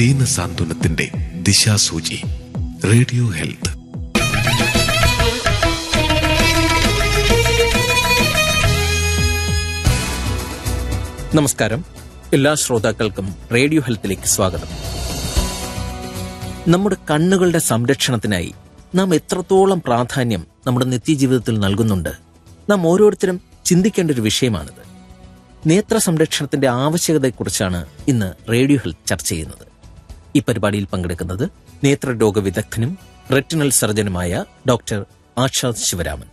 ദീന സാന്ത്വനത്തിന്റെ ദിശാസൂചി radio health നമസ്കാരം എല്ലാ ശ്രോതാക്കൾക്കും റേഡിയോ ഹെൽത്തിലേക്ക് സ്വാഗതം നമ്മുടെ കണ്ണുകളുടെ സംരക്ഷണത്തിനായി നാം എത്രത്തോളം പ്രാധാന്യം നമ്മുടെ നിത്യജീവിതത്തിൽ നൽകുന്നുണ്ട് നാം ഓരോരുത്തരും ചിന്തിക്കേണ്ട ഒരു വിഷയമാണിത് നേത്ര സംരക്ഷണത്തിന്റെ ആവശ്യകതയെക്കുറിച്ചാണ് ഇന്ന് റേഡിയോ ഹെൽത്ത് ചർച്ച ചെയ്യുന്നത് ഈ പരിപാടിയിൽ പങ്കെടുക്കുന്നത് നേത്രരോഗ വിദഗ്ധനും റെറ്റിനൽ സർജനുമായ ഡോക്ടർ ആശാദ് ശിവരാമൻ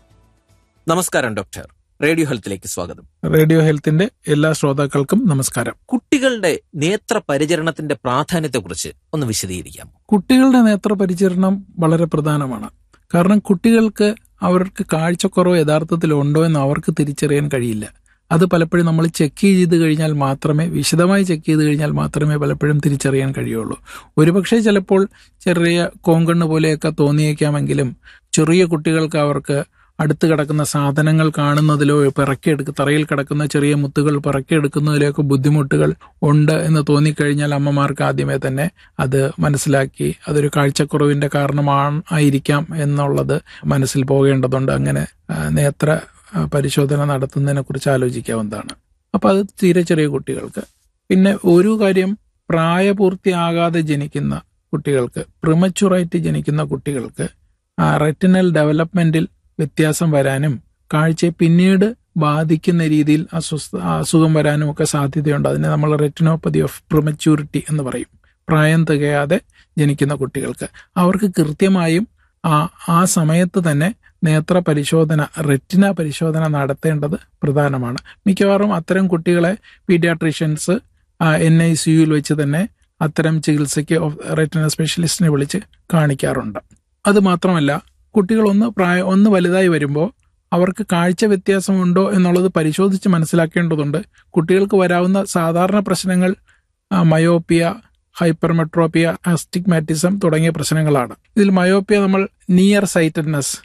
നമസ്കാരം ഡോക്ടർ റേഡിയോ ഹെൽത്തിലേക്ക് സ്വാഗതം റേഡിയോ ഹെൽത്തിന്റെ എല്ലാ ശ്രോതാക്കൾക്കും നമസ്കാരം കുട്ടികളുടെ നേത്ര പരിചരണത്തിന്റെ പ്രാധാന്യത്തെക്കുറിച്ച് ഒന്ന് വിശദീകരിക്കാം കുട്ടികളുടെ നേത്രപരിചരണം വളരെ പ്രധാനമാണ് കാരണം കുട്ടികൾക്ക് അവർക്ക് കാഴ്ചക്കുറവ് യഥാർത്ഥത്തിൽ ഉണ്ടോ എന്ന് അവർക്ക് തിരിച്ചറിയാൻ കഴിയില്ല അത് പലപ്പോഴും നമ്മൾ ചെക്ക് ചെയ്ത് കഴിഞ്ഞാൽ മാത്രമേ വിശദമായി ചെക്ക് ചെയ്ത് കഴിഞ്ഞാൽ മാത്രമേ പലപ്പോഴും തിരിച്ചറിയാൻ കഴിയുള്ളൂ ഒരുപക്ഷെ ചിലപ്പോൾ ചെറിയ കോങ്കണ്ണ് പോലെയൊക്കെ തോന്നിയേക്കാമെങ്കിലും ചെറിയ കുട്ടികൾക്ക് അവർക്ക് അടുത്ത് കിടക്കുന്ന സാധനങ്ങൾ കാണുന്നതിലോ പിറക്കിയെടുക്ക തറയിൽ കിടക്കുന്ന ചെറിയ മുത്തുകൾ പിറക്കിയെടുക്കുന്നതിലൊക്കെ ബുദ്ധിമുട്ടുകൾ ഉണ്ട് എന്ന് തോന്നിക്കഴിഞ്ഞാൽ അമ്മമാർക്ക് ആദ്യമേ തന്നെ അത് മനസ്സിലാക്കി അതൊരു കാഴ്ചക്കുറവിന്റെ കാരണമാണ് ആയിരിക്കാം എന്നുള്ളത് മനസ്സിൽ പോകേണ്ടതുണ്ട് അങ്ങനെ ആ, നേത്ര ആ, പരിശോധന നടത്തുന്നതിനെ കുറിച്ച് ആലോചിക്കാവുന്നതാണ് അപ്പൊ അത് തീരെ ചെറിയ കുട്ടികൾക്ക് പിന്നെ ഒരു കാര്യം പ്രായപൂർത്തിയാകാതെ ജനിക്കുന്ന കുട്ടികൾക്ക് പ്രിമച്ചുറായിട്ട് ജനിക്കുന്ന കുട്ടികൾക്ക് ആ റെറ്റിനൽ ഡെവലപ്മെന്റിൽ വ്യത്യാസം വരാനും കാഴ്ചയെ പിന്നീട് ബാധിക്കുന്ന രീതിയിൽ അസ്വസ്ഥ അസുഖം വരാനും ഒക്കെ സാധ്യതയുണ്ട് അതിനെ നമ്മൾ റെറ്റിനോപ്പതി ഓഫ് പ്രിമച്യൂരിറ്റി എന്ന് പറയും പ്രായം തികയാതെ ജനിക്കുന്ന കുട്ടികൾക്ക് അവർക്ക് കൃത്യമായും ആ ആ സമയത്ത് തന്നെ നേത്ര പരിശോധന റെറ്റിന പരിശോധന നടത്തേണ്ടത് പ്രധാനമാണ് മിക്കവാറും അത്തരം കുട്ടികളെ പീഡിയാട്രീഷ്യൻസ് എൻ ഐ സിയുയിൽ വെച്ച് തന്നെ അത്തരം ചികിത്സയ്ക്ക് റെറ്റിന സ്പെഷ്യലിസ്റ്റിനെ വിളിച്ച് കാണിക്കാറുണ്ട് അത് മാത്രമല്ല കുട്ടികൾ ഒന്ന് പ്രായ ഒന്ന് വലുതായി വരുമ്പോൾ അവർക്ക് കാഴ്ച വ്യത്യാസമുണ്ടോ എന്നുള്ളത് പരിശോധിച്ച് മനസ്സിലാക്കേണ്ടതുണ്ട് കുട്ടികൾക്ക് വരാവുന്ന സാധാരണ പ്രശ്നങ്ങൾ ആ, മയോപ്പിയ ഹൈപ്പർമെട്രോപ്പിയ അസ്റ്റിഗ്മാറ്റിസം തുടങ്ങിയ പ്രശ്നങ്ങളാണ് ഇതിൽ മയോപ്പിയ നമ്മൾ നിയർ സൈറ്റഡ്നെസ്